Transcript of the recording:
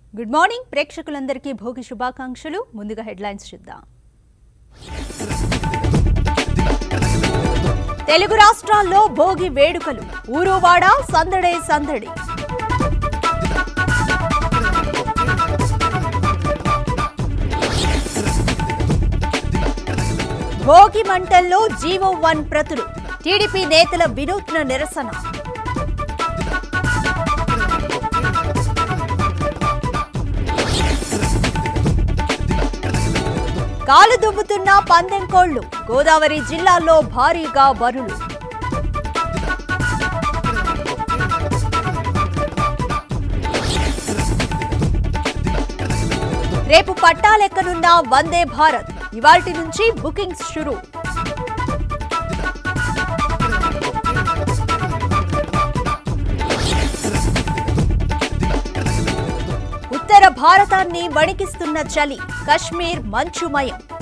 good morning ప్రేక్షకులందరికీ భోగి శుభాకాంక్షలు ముందుగా హెడ్లైన్స్ చూద్దాం తెలుగు రాష్ట్రాల్లో భోగి వేడుకలు ఊరువాడ సందడే సందడి భోగి మంటల్లో జీవో వన్ ప్రతులు టీడీపీ నేతల వినూత్న నిరసన కాలు దువ్వుతున్న పందెం కోళ్లు గోదావరి జిల్లాల్లో భారీగా బరులు రేపు పట్టాలెక్కనున్న వందే భారత్ ఇవాల్టి నుంచి బుకింగ్స్ షురూ ఉత్తర భారతాన్ని వణికిస్తున్న చలి కశ్మీర్ మంచుమయం